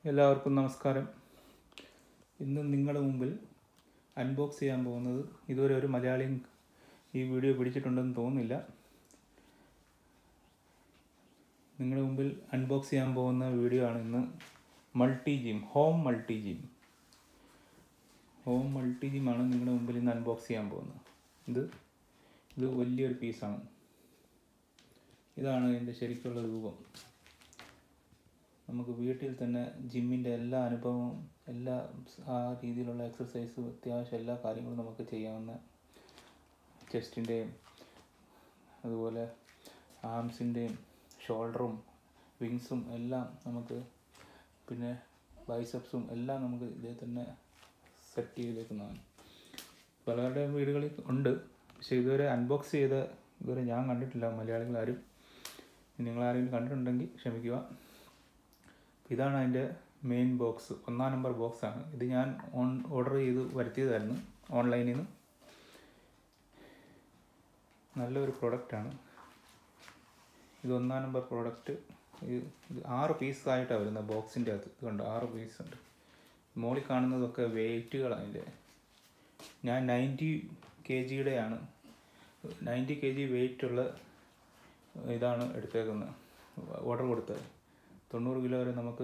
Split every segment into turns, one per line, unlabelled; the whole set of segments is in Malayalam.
എല്ലാവർക്കും നമസ്കാരം ഇന്ന് നിങ്ങളുടെ മുമ്പിൽ അൺബോക്സ് ചെയ്യാൻ പോകുന്നത് ഇതുവരെ ഒരു മലയാളിയും ഈ വീഡിയോ പിടിച്ചിട്ടുണ്ടെന്ന് തോന്നുന്നില്ല നിങ്ങളുടെ മുമ്പിൽ അൺബോക്സ് ചെയ്യാൻ പോകുന്ന വീഡിയോ ആണ് ഇന്ന് multi gym home multi gym home multi gym ആണ് നിങ്ങളുടെ മുമ്പിൽ ഇന്ന് അൺബോക്സ് ചെയ്യാൻ പോകുന്നത് ഇത് ഇത് വലിയൊരു പീസാണ് ഇതാണ് ഇതിൻ്റെ ശരിക്കുള്ള രൂപം നമുക്ക് വീട്ടിൽ തന്നെ ജിമ്മിൻ്റെ എല്ലാ അനുഭവവും എല്ലാ ആ രീതിയിലുള്ള എക്സസൈസും അത്യാവശ്യം എല്ലാ കാര്യങ്ങളും നമുക്ക് ചെയ്യാവുന്ന ചെസ്റ്റിൻ്റെയും അതുപോലെ ആംസിൻ്റെയും ഷോൾഡറും വിങ്സും എല്ലാം നമുക്ക് പിന്നെ ബൈസപ്സും എല്ലാം നമുക്ക് ഇതിൽ തന്നെ സെറ്റ് ചെയ്തേക്കുന്നതാണ് പലരുടെ വീടുകളിൽ ഉണ്ട് പക്ഷേ ഇതുവരെ അൺബോക്സ് ചെയ്ത് ഇതുവരെ ഞാൻ കണ്ടിട്ടില്ല മലയാളികളാരും നിങ്ങളാരെങ്കിലും കണ്ടിട്ടുണ്ടെങ്കിൽ ക്ഷമിക്കുക ഇതാണ് അതിൻ്റെ മെയിൻ ബോക്സ് ഒന്നാം നമ്പർ ബോക്സാണ് ഇത് ഞാൻ ഓൺ ഓർഡർ ചെയ്ത് വരുത്തിയതായിരുന്നു ഓൺലൈനിൽ നിന്ന് നല്ലൊരു പ്രൊഡക്റ്റാണ് ഇത് ഒന്നാം നമ്പർ പ്രോഡക്റ്റ് ഇത് ഇത് ആറ് പീസായിട്ടാണ് വരുന്നത് ബോക്സിൻ്റെ അകത്ത് ഇത് കണ്ടോ ആറ് പീസ് ഉണ്ട് മുകളിൽ കാണുന്നതൊക്കെ വെയിറ്റുകളാണ് അതിൻ്റെ ഞാൻ നയൻറ്റി കെ ജിയുടെയാണ് നയൻറ്റി കെ ജി വെയിറ്റുള്ള ഇതാണ് എടുത്തേക്കുന്നത് ഓർഡർ കൊടുത്തത് തൊണ്ണൂറ് കിലോ വരെ നമുക്ക്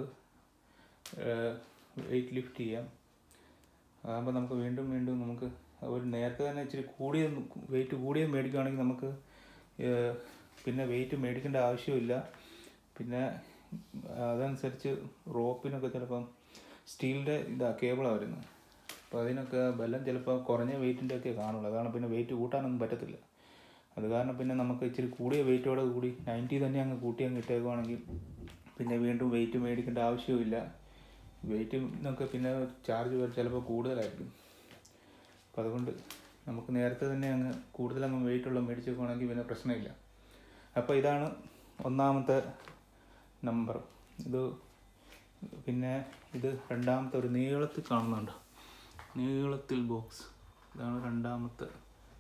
വെയിറ്റ് ലിഫ്റ്റ് ചെയ്യാം അതാകുമ്പോൾ നമുക്ക് വീണ്ടും വീണ്ടും നമുക്ക് ഒരു നേരത്തെ തന്നെ ഇച്ചിരി കൂടിയ വെയിറ്റ് കൂടിയത് മേടിക്കുകയാണെങ്കിൽ നമുക്ക് ഏഹ്, പിന്നെ വെയിറ്റ് മേടിക്കേണ്ട ആവശ്യമില്ല പിന്നെ അതനുസരിച്ച് റോപ്പിനൊക്കെ ചിലപ്പം സ്റ്റീലിൻ്റെ ഇതാ കേബിളാണ് വരുന്നത് അപ്പോൾ അതിനൊക്കെ ബലം ചിലപ്പോൾ കുറഞ്ഞ വെയിറ്റിൻ്റെ ഒക്കെ കാണുള്ളൂ അതാണ് പിന്നെ വെയിറ്റ് കൂട്ടാനൊന്നും പറ്റത്തില്ല അത് കാരണം പിന്നെ നമുക്ക് ഇച്ചിരി കൂടിയ വെയിറ്റോടെ കൂടി നയൻറ്റി തന്നെ അങ്ങ് കൂട്ടി അങ്ങ് ഇട്ടേക്കുവാണെങ്കിൽ പിന്നെ വീണ്ടും വെയിറ്റ് മേടിക്കേണ്ട ആവശ്യമില്ല വെയിറ്റിനൊക്കെ പിന്നെ ചാർജ് ചിലപ്പോൾ കൂടുതലായിരിക്കും അപ്പോൾ അതുകൊണ്ട് നമുക്ക് നേരത്തെ തന്നെ അങ്ങ് കൂടുതൽ അങ്ങ് വെയിറ്റുള്ള മേടിച്ചേക്കുവാണെങ്കിൽ പിന്നെ പ്രശ്നമില്ല അപ്പോൾ ഇതാണ് ഒന്നാമത്തെ നമ്പർ ഇത് പിന്നെ ഇത് രണ്ടാമത്തെ ഒരു നീളത്തിൽ കാണുന്നുണ്ട് നീളത്തിൽ ബോക്സ് ഇതാണ് രണ്ടാമത്തെ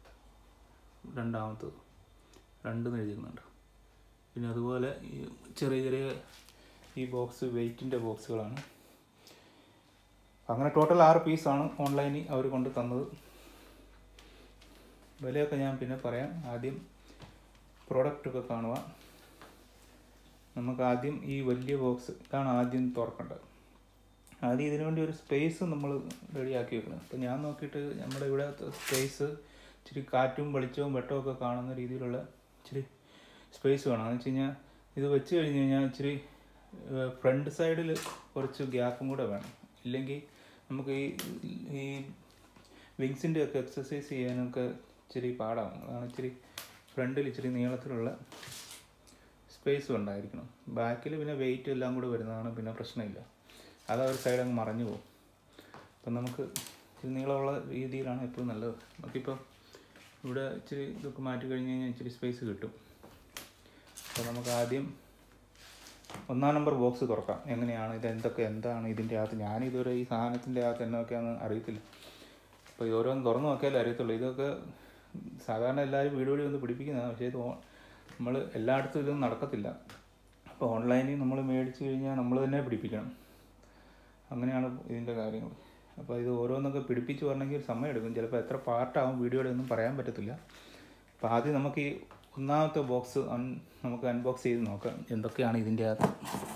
രണ്ടാമത്തത് രണ്ടെന്ന് എഴുതിക്കുന്നുണ്ട് പിന്നെ അതുപോലെ ഈ ചെറിയ ചെറിയ ഈ ബോക്സ് വെയിറ്റിൻ്റെ ബോക്സുകളാണ് അങ്ങനെ ടോട്ടൽ ആറ് പീസാണ് ഓൺലൈനിൽ അവർ കൊണ്ട് തന്നത് വിലയൊക്കെ ഞാൻ പിന്നെ പറയാം ആദ്യം പ്രോഡക്റ്റൊക്കെ കാണുക നമുക്ക് ആദ്യം ഈ വലിയ ബോക്സ് ഇതാണ് ആദ്യം തുറക്കേണ്ടത് ആദ്യം ഇതിനു വേണ്ടി ഒരു സ്പേസ് നമ്മൾ റെഡിയാക്കി വെക്കണം അപ്പം ഞാൻ നോക്കിയിട്ട് നമ്മുടെ ഇവിടെ സ്പേസ് ഇച്ചിരി കാറ്റും വെളിച്ചവും വെട്ടവും ഒക്കെ കാണുന്ന രീതിയിലുള്ള ഇച്ചിരി സ്പേസ് വേണം എന്ന് വെച്ച് കഴിഞ്ഞാൽ ഇത് വെച്ച് കഴിഞ്ഞ് കഴിഞ്ഞാൽ ഇച്ചിരി ഫ്രണ്ട് സൈഡിൽ കുറച്ച് ഗ്യാപ്പും കൂടെ വേണം ഇല്ലെങ്കിൽ നമുക്ക് ഈ ഈ വിങ്സിൻ്റെ ഒക്കെ എക്സസൈസ് ചെയ്യാനൊക്കെ ഇച്ചിരി പാടാവും അതാണ് ഇച്ചിരി ഫ്രണ്ടിൽ ഇച്ചിരി നീളത്തിലുള്ള സ്പേസ് ഉണ്ടായിരിക്കണം ബാക്കിൽ പിന്നെ വെയിറ്റ് എല്ലാം കൂടെ വരുന്നതാണ് പിന്നെ പ്രശ്നമില്ല അത് ആ ഒരു സൈഡ് അങ്ങ് മറഞ്ഞു പോകും അപ്പം നമുക്ക് ഇച്ചിരി നീളമുള്ള രീതിയിലാണ് എപ്പോഴും നല്ലത് നമുക്കിപ്പോൾ ഇവിടെ ഇച്ചിരി ഇതൊക്കെ മാറ്റി കഴിഞ്ഞ് കഴിഞ്ഞാൽ ഇച്ചിരി സ്പേസ് കിട്ടും അപ്പോൾ നമുക്ക് ആദ്യം ഒന്നാം നമ്പർ ബോക്സ് തുറക്കാം എങ്ങനെയാണ് ഇത് എന്തൊക്കെ എന്താണ് ഇതിൻ്റെ അകത്ത് ഞാൻ ഇതുവരെ ഈ സാധനത്തിൻ്റെ അകത്ത് എന്നൊക്കെയാണെന്ന് അറിയത്തില്ല അപ്പോൾ ഇത് ഓരോന്ന് തുറന്ന് നോക്കിയാലേ അറിയത്തുള്ളൂ ഇതൊക്കെ സാധാരണ എല്ലാവരും വീട് വഴി ഒന്ന് പിടിപ്പിക്കുന്നതാണ് പക്ഷേ ഇത് നമ്മൾ എല്ലായിടത്തും ഇതൊന്നും നടക്കത്തില്ല അപ്പോൾ ഓൺലൈനിൽ നമ്മൾ മേടിച്ച് കഴിഞ്ഞാൽ നമ്മൾ തന്നെ പിടിപ്പിക്കണം അങ്ങനെയാണ് ഇതിൻ്റെ കാര്യങ്ങൾ അപ്പോൾ ഇത് ഓരോന്നൊക്കെ പിടിപ്പിച്ച് വരണമെങ്കിൽ സമയം എടുക്കും ചിലപ്പോൾ എത്ര പാർട്ടാവും വീഡിയോയുടെ ഒന്നും പറയാൻ പറ്റത്തില്ല അപ്പോൾ ആദ്യം നമുക്ക് ഈ ഒന്നാമത്തെ ബോക്സ് അൺ നമുക്ക് അൺബോക്സ് ചെയ്ത് നോക്കാം എന്തൊക്കെയാണ് ഇതിൻ്റെ അകത്ത്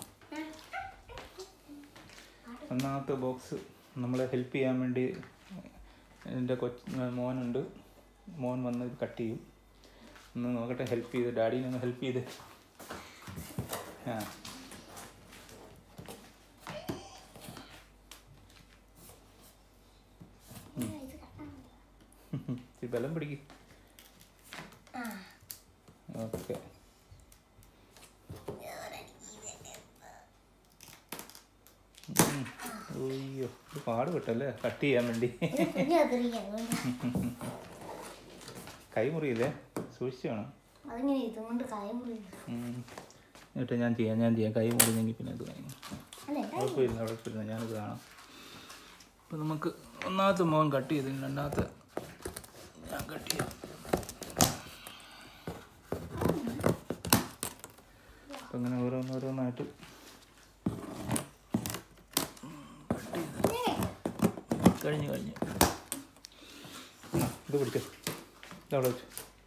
ഒന്നാമത്തെ ബോക്സ് നമ്മളെ ഹെൽപ്പ് ചെയ്യാൻ വേണ്ടി എൻ്റെ കൊച്ച് മോനുണ്ട് മോൻ വന്ന് ഇത് കട്ട് ചെയ്യും ഒന്ന് നോക്കട്ടെ ഹെൽപ്പ് ചെയ്ത് ഡാഡീനെ ഒന്ന് ഹെൽപ്പ് ചെയ്ത് ആ ഇച്ചിരി ബലം പിടിക്കും ഓക്കെ അയ്യോ ഇത് പാട് പെട്ടല്ലേ കട്ട് ചെയ്യാൻ വേണ്ടി കൈ മുറിയില്ലേ സൂക്ഷിച്ചു വേണം
അതിങ്ങനെ ഇതുകൊണ്ട് കായം മുറിയുന്നു
ഉം. എന്നിട്ട് ഞാൻ ചെയ്യാം ഞാൻ ചെയ്യാം കൈ മുറിഞ്ഞെങ്കിൽ പിന്നെ ഇത് കഴിഞ്ഞു
അല്ലേ
കുഴപ്പമില്ല കുഴപ്പമില്ല ഞാനിത് കാണാം അപ്പം നമുക്ക് ഒന്നാമത്തെ മോൻ കട്ട് ചെയ്ത് രണ്ടാമത്തെ ഞാൻ കട്ട് ചെയ്യാം അപ്പം ഇങ്ങനെ ഓരോന്നോരോന്നായിട്ട് കഴിഞ്ഞു കഴിഞ്ഞു ആ, ഇത് പിടിച്ചോ ഇതവിടെ വെച്ചു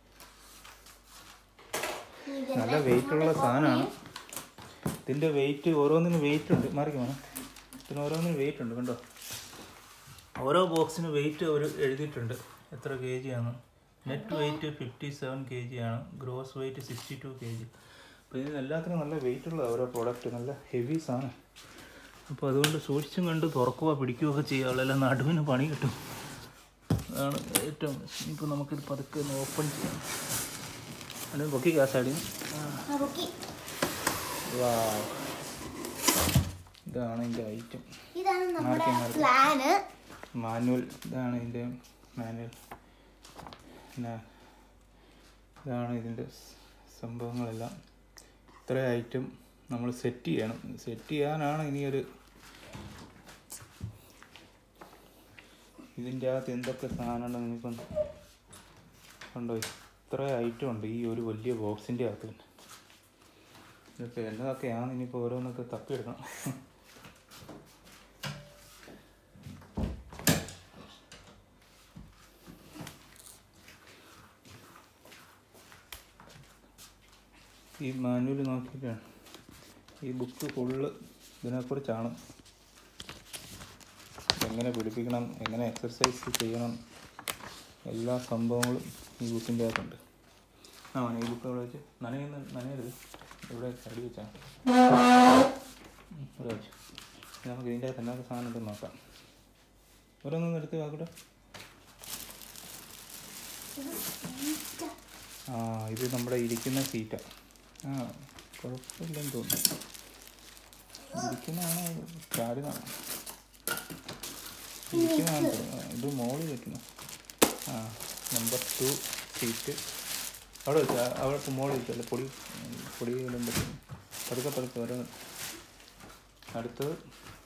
നല്ല വെയിറ്റുള്ള സാധനമാണ് ഇതിൻ്റെ വെയിറ്റ് ഓരോന്നിനും വെയിറ്റ് ഉണ്ട് മാറിക്ക് വേണം ഇതിന് ഓരോന്നിനും വെയിറ്റ് ഉണ്ട് കണ്ടോ ഓരോ ബോക്സിന് വെയിറ്റ് അവർ എഴുതിയിട്ടുണ്ട് എത്ര കെ ജി ആണ് net weight fifty seven K G ആണ് gross weight sixty two K G അപ്പോൾ ഇതിന് എല്ലാത്തിനും നല്ല വെയിറ്റ് ഉള്ള ഓരോ പ്രോഡക്റ്റ് നല്ല ഹെവി സാധനം അപ്പോൾ അതുകൊണ്ട് സൂക്ഷിച്ചും കണ്ട് തുറക്കുക പിടിക്കുകയൊക്കെ ചെയ്യുക അല്ല നടുവിന് പണി കിട്ടും അതാണ് ഏറ്റവും ഇപ്പോൾ നമുക്കിത് പതുക്കെ ഒന്ന് ഓപ്പൺ ചെയ്യാം അതിന് പൊക്കി ആ സൈഡിൽ
റുക്കി
വാ ഇതാണ് ഇതിൻ്റെ ഐറ്റം
ഇതാണ് നമ്മുടെ
മാർക്കി, മാർക്കി.
പ്ലാന്
മാനുവൽ ഇതാണ് ഇതിൻ്റെ മാനുവൽ പിന്നെ ഇതാണ് ഇതിൻ്റെ സ് സംഭവങ്ങളെല്ലാം ഇത്ര ഐറ്റം നമ്മൾ സെറ്റ് ചെയ്യണം സെറ്റ് ചെയ്യാനാണ് ഇനിയൊരു ഇതിൻ്റെ അകത്ത് എന്തൊക്കെ സാധനമുണ്ടെന്ന് നിങ്ങൾക്കൊന്ന് കണ്ടോ ഇത്ര ഐറ്റം ഉണ്ട് ഈ ഒരു വലിയ ബോക്സിൻ്റെ അകത്ത് തന്നെ ഇതൊക്കെ എന്നതൊക്കെയാണ് ഇനിയിപ്പോൾ ഓരോന്നൊക്കെ തപ്പിയെടുക്കണം ഈ മാനുവൽ നോക്കിയിട്ടാണ് ഈ ബുക്ക് ഫുള്ള് ഇതിനെക്കുറിച്ചാണ് എങ്ങനെ പിടിപ്പിക്കണം എങ്ങനെ എക്സർസൈസ് ചെയ്യണം എല്ലാ സംഭവങ്ങളും ഈ ബുക്കിൻ്റെ അകത്തുണ്ട് ആ ഈ ബുക്ക് അവിടെ വെച്ച് നനയുന്ന നനയരുത് ഇവിടെ സൈഡ് വെച്ചാണ് ഇവിടെ വെച്ച് ഇനി നമുക്ക് ഇതിൻ്റെ അകത്ത് എന്തൊക്കെ സാധനം ഉണ്ടെന്ന് നോക്കാം ഓരോന്നും എടുത്ത് നോക്കട്ടെ ആ ഇത് നമ്മുടെ ഇരിക്കുന്ന സീറ്റാണ് ആ കുഴപ്പമില്ലെന്ന് തോന്നുന്നു ഇരിക്കുന്നതാണോ ചാടുന്നതാണോ ഇരിക്കുന്നതാണ് തോന്നുന്നു. ആ, ഇത് മോളിൽ വെക്കുന്നു ആ നമ്പർ ടു സീറ്റ് അവിടെ വെച്ചാൽ അവിടെ മോളിൽ വെച്ചല്ലേ പൊടി പൊടി ഇടാൻ പറ്റും പതുക്കെ പതുക്കെ ഓരോ അടുത്തത്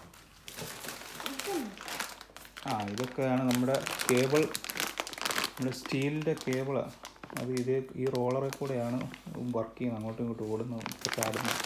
ആ ഇതൊക്കെയാണ് നമ്മുടെ കേബിൾ നമ്മുടെ സ്റ്റീലിൻ്റെ കേബിളാണ് അത് ഇത് ഈ റോളറിൽ കൂടെയാണ് വർക്ക് ചെയ്യുന്നത് അങ്ങോട്ടും ഇങ്ങോട്ടും ഓടുന്നത് ഇപ്പോൾ ചാടുന്നത്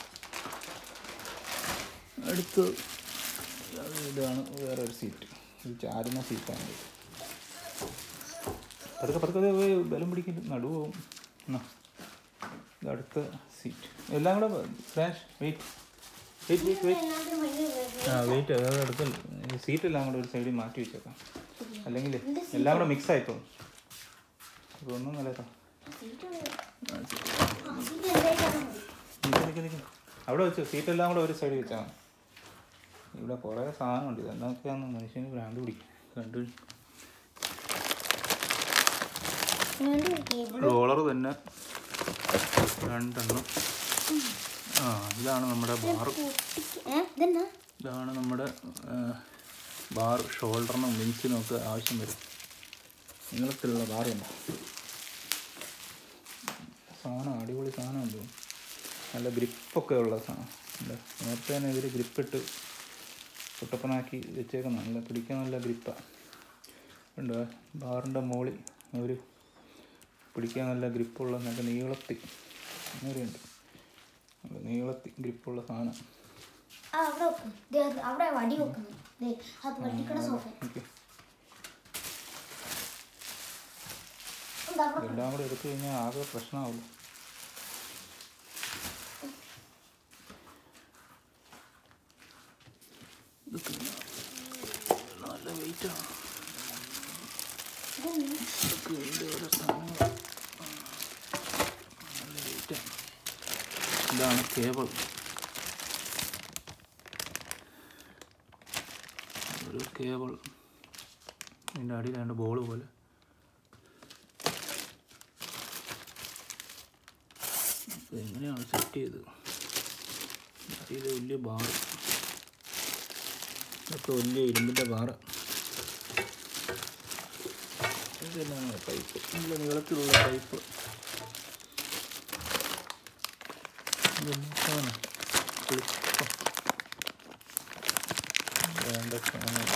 അടുത്ത് അത് ഇതാണ് വേറെ ഒരു സീറ്റ് ഇത് ചാടുന്ന സീറ്റാണ് ഇത് പതുക്കെ പതുക്കെ അത് പോയി ബലം പിടിക്കും നടുവും എന്നാ ഇത് അടുത്ത സീറ്റ് എല്ലാം കൂടെ flash weight weight weight weight
എല്ലാത്തിനും ഭയങ്കര വില.
ആ വെയിറ്റ് അത് അടുത്ത് ഈ സീറ്റ് എല്ലാം കൂടെ ഒരു സൈഡിൽ മാറ്റി വെച്ചേക്കാം അല്ലെങ്കിൽ എല്ലാം കൂടെ മിക്സ് ആയിപ്പോ ഇതൊന്നും നിലക്കാം
സീറ്റ് ഉണ്ട്. ആ, സീറ്റ് എന്തായിട്ടാണ് മതി.
നിൽക്ക് നിൽക്ക് നിൽക്ക് അവിടെ വെച്ചു സീറ്റ് എല്ലാം കൂടെ ഒരു സൈഡിൽ വെച്ചാൽ മതി ഇവിടെ കുറേ സാധനമുണ്ട് ഇതെന്തൊക്കെയാണെന്ന് മനുഷ്യന് ഭ്രാന്ത് പിടിക്കും കണ്ടു
ഇങ്ങോട്ട് ഒരു cable.
റോളർ തന്നെ രണ്ടെണ്ണം ആ ഇതാണ് നമ്മുടെ ബാർ
പൊട്ടിക്ക്- ഏ, ഇതെന്നാ?
ഇതാണ് നമ്മുടെ ബാർ ഷോൾഡറിനും വിങ്സിനും ഒക്കെ ആവശ്യം വരും നീളത്തിലുള്ള ബാറുണ്ട് സാധനം അടിപൊളി സാധനമുണ്ട് നല്ല ഗ്രിപ്പൊക്കെ ഉള്ള സാധനം ഉണ്ട് നേരത്തെ തന്നെ ഇതിൽ ഗ്രിപ്പിട്ട് കുട്ടപ്പനാക്കി വെച്ചേക്കുന്ന നല്ല പിടിക്കാൻ നല്ല ഗ്രിപ്പാണ് ഉണ്ട് ബാറിൻ്റെ മോളിൽ ഒരു പിടിക്കാൻ നല്ല ഗ്രിപ്പുള്ള നല്ല നീളത്തി അങ്ങനെയുണ്ട് നല്ല നീളത്തി ഗ്രിപ്പുള്ള സാധനം
ആ, അവിടെ വെക്ക്. ദേ, അത് അവിടെ വടി വെക്കുന്നു ദേ, അത് വടിക്കണ സോഫ
ഓക്കെ
ഉണ്ട് അവിടെ
ഇതെല്ലാം കൂടെ എടുത്തു കഴിഞ്ഞാൽ ആകെ പ്രശ്നമാവുള്ളൂ നല്ല വെയിറ്റാണ്
ഇതെന്നാ?
ഇതൊക്കെ ഇതിൻ്റെ ഓരോ സാധനങ്ങൾ നല്ല വെയിറ്റാണ് ഇതാണ് കേബിൾ ഒരു കേബിൾ ഇതിൻ്റെ അടിയിൽ രണ്ട് ബോൾ പോലെ ഇത് എങ്ങനെയാണ് സെറ്റ് ചെയ്തത് അടിയിൽ വലിയ ബാർ ഇതൊക്കെ വലിയ ഇരുമ്പിൻ്റെ ബാറ് ഇതെല്ലാം പൈപ്പ് നല്ല നീളത്തിലുള്ള പൈപ്പ് ഇതെല്ലാം സാധനം ക്ലിപ്പ് വേണ്ട സാധനം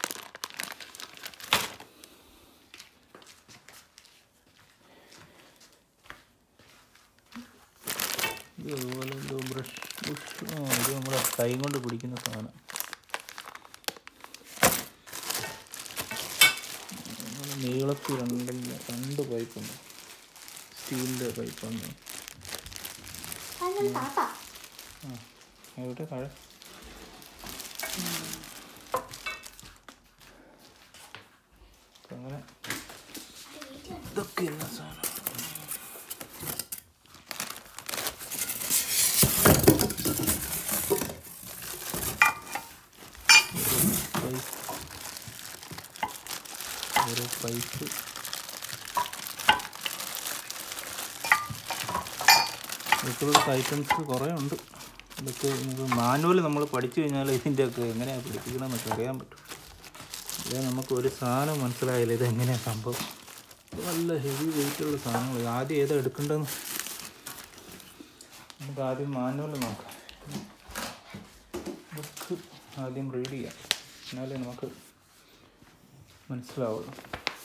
ഇത് അതുപോലെ എന്തോ ബ്രഷ് ബുഷ് ആ ഇത് നമ്മുടെ കൈ കൊണ്ട് പിടിക്കുന്ന സാധനം നീളത്തിൽ രണ്ടിൻ്റെ രണ്ട് പൈപ്പുണ്ട് സ്റ്റീലിൻ്റെ പൈപ്പാണ്
അതിനൊരു താത്ത
ആ എവിടെ താഴെ അപ്പൊ അങ്ങനെ ഇതൊക്കെ എന്നാ സാധനം ഒരു പൈപ്പ് ഇപ്പോഴത്തെ ഐറ്റംസ് കുറേ ഉണ്ട് ഇതൊക്കെ നമുക്ക് മാനുവൽ നമ്മൾ പഠിച്ചു കഴിഞ്ഞാൽ ഇതിൻ്റെയൊക്കെ എങ്ങനെയാണ് പിടിപ്പിക്കണമെന്നൊക്കെ അറിയാൻ പറ്റും ഇത് നമുക്ക് ഒരു സാധനം മനസ്സിലായില്ല ഇത് എങ്ങനെയാണ് സംഭവം ഇത് നല്ല ഹെവി വെയിറ്റുള്ള സാധനങ്ങൾ ആദ്യം ഏതാ എടുക്കേണ്ടതെന്ന് നമുക്ക് ആദ്യം മാനുവൽ നോക്കാം ബുക്ക് ആദ്യം റീഡ് ചെയ്യാം എന്നാലേ നമുക്ക് മനസ്സിലാവുള്ളൂ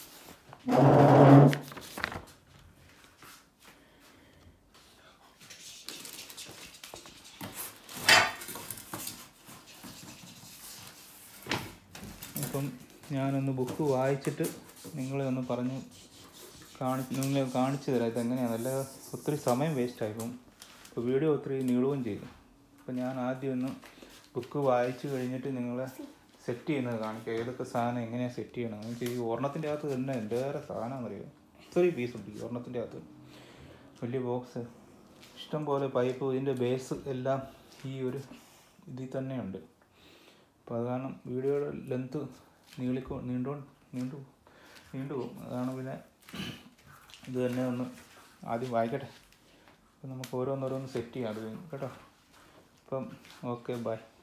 അപ്പം ഞാനൊന്ന് ബുക്ക് വായിച്ചിട്ട് നിങ്ങളെ ഒന്ന് പറഞ്ഞ് കാണി നിങ്ങളെ കാണിച്ചു തരാം ഇതെങ്ങനെയാണ് നല്ല ഒത്തിരി സമയം വേസ്റ്റായി പോകും ഇപ്പോൾ വീഡിയോ ഒത്തിരി നീളുകയും ചെയ്യും അപ്പോൾ ഞാൻ ആദ്യം ഒന്ന് ബുക്ക് വായിച്ചു കഴിഞ്ഞിട്ട് നിങ്ങളെ സെറ്റ് ചെയ്യുന്നത് കാണിക്കുക ഏതൊക്കെ സാധനം എങ്ങനെയാണ് സെറ്റ് ചെയ്യണം എന്ന് വെച്ചാൽ ഈ ഒരെണ്ണത്തിൻ്റെ അകത്ത് തന്നെ എന്തേറെ സാധനമാണെന്നറിയോ ഒത്തിരി പീസ് ഉണ്ട് ഈ ഒരെണ്ണത്തിൻ്റെ അകത്ത് വലിയ ബോക്സ് ഇഷ്ടം പോലെ പൈപ്പ് ഇതിൻ്റെ ബേസ് എല്ലാം ഈ ഒരു ഇതിൽ തന്നെയുണ്ട് അപ്പോൾ അത് കാരണം വീഡിയോയുടെ ലെങ്ത്ത് നീളിക്കോ നീണ്ടോ നീണ്ടു നീണ്ടു പോകും അതാണ് പിന്നെ ഇത് തന്നെ ഒന്ന് ആദ്യം വായിക്കട്ടെ അപ്പം നമുക്ക് ഓരോന്നോരോന്ന് സെറ്റ് ചെയ്യാം അത് കഴിഞ്ഞ് കേട്ടോ അപ്പം ഓക്കെ ബൈ